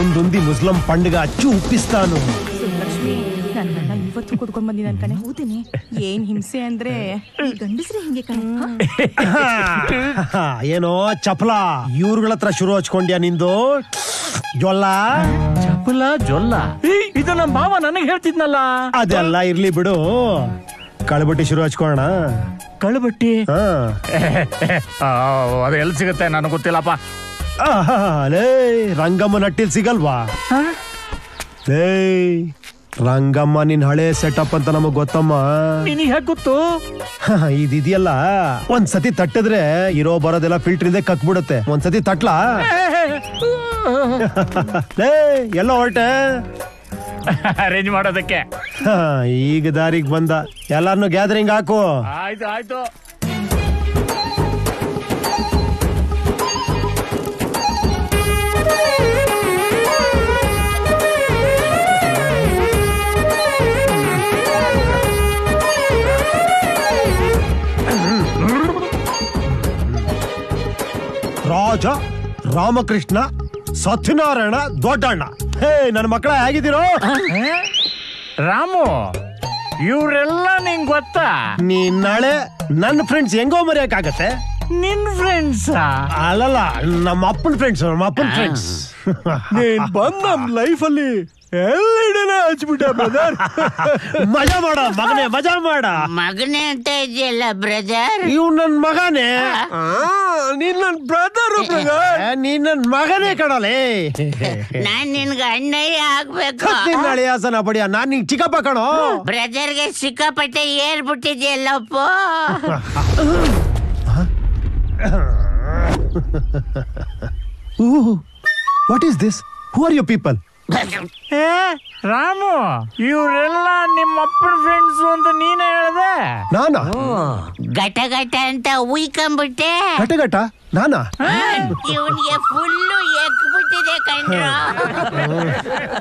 ముందుంది ముస్లిం పండుగ చూపిస్తాను ಲಕ್ಷ್ಮಿ ನನ್ನೆಲ್ಲ ಇವತ್ತು ಕುಡ್ಕೊಂಡ್ ಬಂದಿದ್ದಾನೆ ಕಣೆ ಹೌದೇನೆ ಏನ್ ಹಿಂಸೆ ಅಂದ್ರೆ ಈ ಗಂಡಸ್ರೆ ಹಿಂಗೆ ಕಣೆ ಹ? ಏನೋ ಚಪಲ ಇವ್ರುಗಳ ಹತ್ರ ಶುರು ಹಚ್ಕೊಂಡ್ಯಾ ನಿಂದು ಜೊಲ್ಲ ಚಪಲ ಜೊಲ್ಲ ಏಯ್, ಇದು ನಮ್ಮ ಭಾವ ನನಗೆ ಹೇಳ್ತಿದ್ನಲ್ಲ ಅದೆಲ್ಲ ಇರ್ಲಿ ಬಿಡು ಕಳ್ಬಟ್ಟಿ ಶುರು ಹಚ್ಕೋಣ ಕಳ್ಬಟ್ಟಿ ಹಾ ಆ, ಅದು ಎಲ್ಲಿ ಸಿಗುತ್ತೆ ನನಗೆ ಗೊತ್ತಿಲ್ಲಪ್ಪ ಆಹಾ, ಲೇ ರಂಗಮ್ಮ ನಟ್ಟಿಲ್ ಸಿಗಲ್ವಾ ಲೇ ರಂಗಮ್ಮ ನಿನ್ ಹಳೆ ಸೆಟಪ್ ಅಂತ ನಮಗ್ ಗೊತ್ತಮ್ಮ ನಿನಗೆ ಹೇಗೆ ಗೊತ್ತು ಹ, ಇದಿದೆಯಲ್ಲ ಒಂದ್ ಸತಿ ತಟ್ಟಿದ್ರೆ ಇರೋ ಬರೋದೆಲ್ಲ ಫಿಲ್ಟರ್ ಇಂದ ಕಕ್ಬಿಡುತ್ತೆ ಒಂದ್ ಸತಿ ತಟ್ಲಾ ಲೇ ಎಲ್ಲ ಹೊರಟೆ ಅರೇಂಜ್ ಮಾಡೋದಕ್ಕೆ ಹ, ಈಗ ದಾರಿಗ್ ಬಂದ ಎಲ್ಲಾರ್ನು ಗ್ಯಾದರಿಂಗ್ ಹಾಕು ಆಯ್ತು ಆಯ್ತು ರಾಜ ರಾಮಕೃಷ್ಣ ಸತ್ಯನಾರಾಯಣ ದೊಡ್ಡಣ್ಣ ಹೇ ನನ್ನ ಮಕ್ಕಳ ಹೇಗಿದ್ದೀರೋ ರಾಮು ಇವರೆಲ್ಲ ನಿಂಗ್ ಗೊತ್ತಾ ನೀನ್ ನಾಳೆ ನನ್ನ ಫ್ರೆಂಡ್ಸ್ ಹೆಂಗೋ ಮರೆಯಕ್ಕಾಗತ್ತೆ ನಿನ್ ಫ್ರೆಂಡ್ಸಾ ಅಲ್ಲಲ್ಲ ನಮ್ಮ ಅಪ್ಪನ ಫ್ರೆಂಡ್ಸ್ ನಮ್ಮ ಅಪ್ಪನ ಫ್ರೆಂಡ್ಸ್ ನೀನ್ ಬಂದ್ ನಮ್ ಲೈಫ್ ಅಲ್ಲಿ ಎಲ್ಲಿಡನ ಹಚ್ಬಿಟ್ಟ ಬ್ರದರ್ ಮಜಾ ಮಾಡ ಮಗನೇ ಮಜಾ ಮಾಡ ಮಗನೇ ಅಂತ ಇದೆಯಲ್ಲ ಬ್ರದರ್ ಇವ್ ನನ್ ಮಗನೇ ನೀನ್ ನನ್ ಬ್ರದರ್ ನೀನ್ ನನ್ ಮಗನೇ ಕಣಲೇ ನಾನ್ ನಿನ್ಗ ಅಣ್ಣಯ್ಯ ಆಗ್ಬೇಕು ನಿನ್ನ ಅಳಿಯಾಸನ ಬಡಿಯ ನಾನ್ ನಿಂಗ್ ಚಿಕ್ಕಪ್ಪ ಕಣೋ ಬ್ರದರ್ಗೆ ಸಿಕ್ಕಾಪಟ್ಟೆ ಏರ್ಬಿಟ್ಟಿದ್ಯಲ್ಲಪ್ಪ what is this who are you people ಏ ರಾಮು ಇವರೆಲ್ಲ ನಿಮ್ಮ ಅಪ್ಪನ ಫ್ರೆಂಡ್ಸ್ ಅಂತ ನೀನೇ ಹೇಳ್ದೆ ನಾನಾ ಗಟ ಗಟ ಅಂತ ಉಯ್ಕೊಂಬಿಟ್ಟೆ ಗಟ ಗಟ ನಾನಾ ಇವನ್ಗೆ ಫುಲ್ಲು ಎಕ್ಬಿಟ್ಟಿದೆ ಕಣ್ರು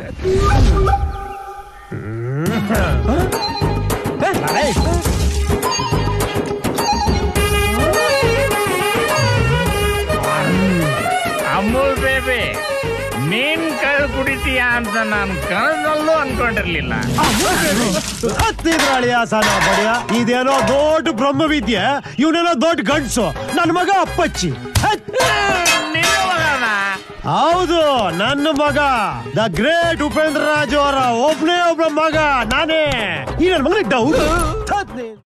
ಅಮೂಲ್ ಬೇಬಿ ನೀನ್ ಕಳ್ ಕುಡಿತೀಯ ಅಂತ ನಾನು ಕನಸಲ್ಲೂ ಅನ್ಕೊಂಡಿರ್ಲಿಲ್ಲ ಹತ್ತಿದ್ರ ಅಳಿಯಾಸನ ಬಡಿಯ ಇದೇನೋ ದೊಡ್ಡ ಬ್ರಹ್ಮವಿದ್ಯೆ ಇವನೇನೋ ದೊಡ್ಡ ಗಂಡ್ಸು ನನ್ ಮಗ ಅಪ್ಪಚ್ಚಿ ಹತ್. ನಿನ್ನ ಮಗನ ಹೌದು ನನ್ನ ಮಗ ದ ಗ್ರೇಟ್ ಉಪೇಂದ್ರ ರಾಜು ಅವರ ಒಬ್ನೇ ಒಬ್ಬ ಮಗ ನಾನೇ ಈ ನನ್ನ ಮಗನಿಗೆ ಡೌಟ್